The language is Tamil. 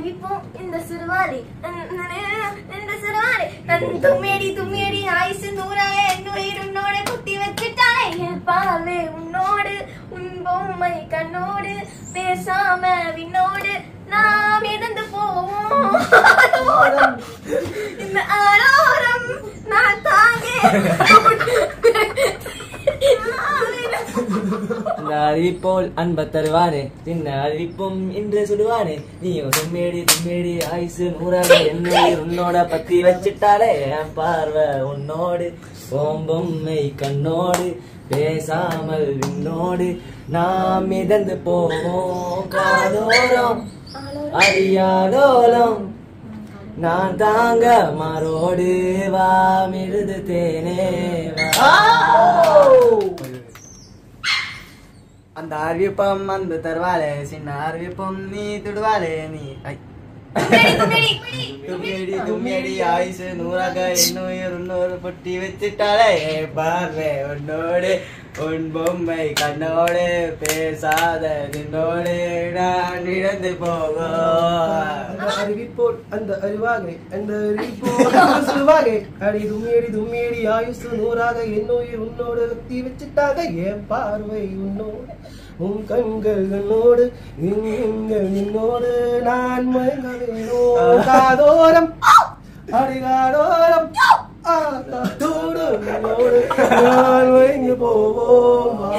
அறிவிப்போம் இந்த சிறுவாரி இந்த சிறுவாரி தன் தும்மியடி தும்மியடி ஆயுசு நூறாக என் உயிர் உன்னோட குத்தி வச்சுட்டானே என் பார்வை உன்னோடு உன் பொம்மை கண்ணோடு பேசாம விண்ணோடு நாம் இழந்து போவோம் இந்த ஆரோரம் நான் தாங்க இந்த அறிவிப்போல் அன்ப தருவானே சின்ன அறிவிப்பும் இன்று சுடுவானே நீயும் தும்மேடி தும்மேடி ஆயுசு நூறாக என்னை உன்னோட பத்தி வச்சிட்டாலே என் பார்வை உன்னோடு ஓம் பொம்மை கண்ணோடு பேசாமல் விண்ணோடு நாம் மிதந்து போவோம் காதோரம் அறியாதோலம் நான் தாங்க மாரோடு வா மிருது தேனே வா அந்த அறிவிப்பம் அந்த தருவாளே சின்ன அறிவிப்பம் நீ துடுவாளே நீ ஐ. தும்மியடி தும்மியடி ஆயுசு நூறாக இன்னுயிர் இன்னொரு பொட்டி வச்சுட்டாளே பார்வை உன்னோடு உன் பொம்மை கண்ணோடு பேசாத நின்னோடு நான் இழந்து போகும் அறிவிப்போல் அந்த அறிவாகை அந்த அறிவிப்போல் அந்த சொல்வாகை அடி தும்மியடி தும்மியடி ஆயுசு நூறாக என்னுயிர் உன்னோடு கத்தி வச்சுட்டாக என் பார்வை உன்னோடு உன் கண்கள் என்னோடு எங்கள் என்னோடு நான் மயங்க வேணும் காதோரம் அடிகாதோரம் ஆகாதோடு உன்னோடு நான் மயங்கி போவோம் வா.